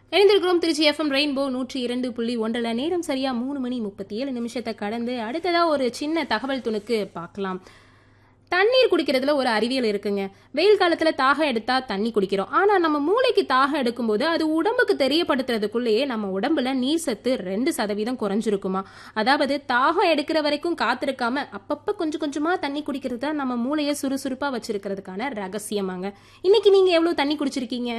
இணைந்திருக்கிறோம் Trichy FM rainbow நூற்றி இரண்டு புள்ளி ஒன்றில் நேரம் சரியா மூணு மணி முப்பத்தி ஏழு நிமிஷத்தை கடந்து அடுத்ததா ஒரு சின்ன தகவல் துணுக்கு பார்க்கலாம் தண்ணீர் குடிக்கிறதுல ஒரு அறிவியல் இருக்குங்க வெயில் காலத்துல தாகம் எடுத்தா தண்ணி குடிக்கிறோம் ஆனா நம்ம மூளைக்கு தாகம் எடுக்கும்போது அது உடம்புக்கு தெரியப்படுத்துறதுக்குள்ளேயே நம்ம உடம்புல நீர் சத்து ரெண்டு சதவீதம் குறைஞ்சிருக்குமா அதாவது தாகம் எடுக்கிற வரைக்கும் காத்திருக்காம அப்பப்ப கொஞ்சம் கொஞ்சமா தண்ணி குடிக்கிறது தான் நம்ம மூளையை சுறுசுறுப்பா வச்சிருக்கிறதுக்கான ரகசியமாங்க இன்னைக்கு நீங்க எவ்வளவு தண்ணி குடிச்சிருக்கீங்க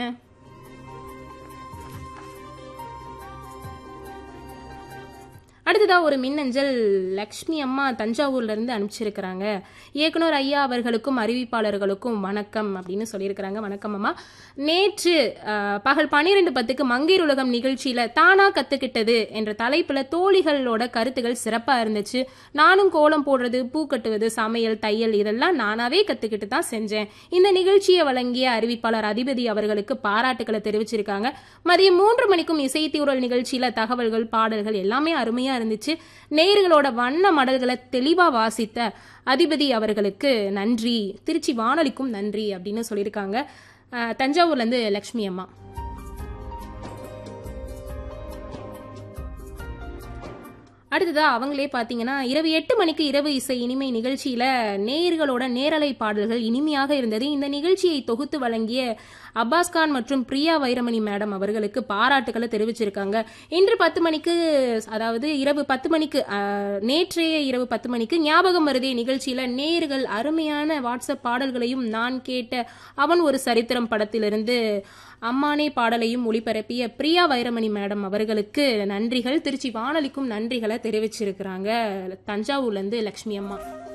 அடுத்ததா ஒரு மின்னஞ்சல் லக்ஷ்மி அம்மா தஞ்சாவூர்ல இருந்து அனுப்பிச்சிருக்கிறாங்க இயக்குனர் ஐயா அவர்களுக்கும் அறிவிப்பாளர்களுக்கும் வணக்கம் அப்படின்னு சொல்லியிருக்கிறாங்க வணக்கம் அம்மா நேற்று அஹ், பகல் பன்னிரெண்டு பத்துக்கு மங்கையர் உலகம் நிகழ்ச்சியில தானா கத்துக்கிட்டது என்ற தலைப்புல தோழிகளோட கருத்துகள் சிறப்பா இருந்துச்சு நானும் கோலம் போடுறது பூ கட்டுவது சமையல் தையல் இதெல்லாம் நானாவே கத்துக்கிட்டு தான் செஞ்சேன் இந்த நிகழ்ச்சியை வழங்கிய அறிவிப்பாளர் அதிபதி அவர்களுக்கு பாராட்டுக்களை தெரிவிச்சிருக்காங்க மதியம் மூன்று மணிக்கும் இசைத்தீவுரல் நிகழ்ச்சியில தகவல்கள் பாடல்கள் எல்லாமே அருமையா இருந்துச்சு நேயர்களோட வண்ண மடல்களை தெளிவா வாசித்த அதிபதி அவர்களுக்கு நன்றி திருச்சி வானொலிக்கும் நன்றி அப்படின்னு சொல்லியிருக்காங்க அஹ், தஞ்சாவூர்ல இருந்து லக்ஷ்மி அம்மா அடுத்ததா அவங்களே பாத்தீங்கன்னா இரவு எட்டு மணிக்கு இரவு இசை இனிமை நிகழ்ச்சியில நேயர்களோட நேரலை பாடல்கள் இனிமையாக இருந்தது இந்த நிகழ்ச்சியை தொகுத்து வழங்கிய அப்பாஸ் கான் மற்றும் பிரியா வைரமணி மேடம் அவர்களுக்கு பாராட்டுக்களை தெரிவிச்சிருக்காங்க இன்று பத்து மணிக்கு அதாவது இரவு பத்து மணிக்கு ஆஹ், நேற்றைய இரவு பத்து மணிக்கு ஞாபகம் வருதே நிகழ்ச்சியில நேயர்கள் அருமையான வாட்ஸ்அப் பாடல்களையும் நான் கேட்ட அவன் ஒரு சரித்திரம் படத்திலிருந்து அம்மானே பாடலையும் ஒளிபரப்பிய பிரியா வைரமணி மேடம் அவர்களுக்கு நன்றிகள் திருச்சி வானொலிக்கும் நன்றிகளை தெரிவிச்சிருக்கிறாங்க தஞ்சாவூர்ல இருந்து லக்ஷ்மி அம்மா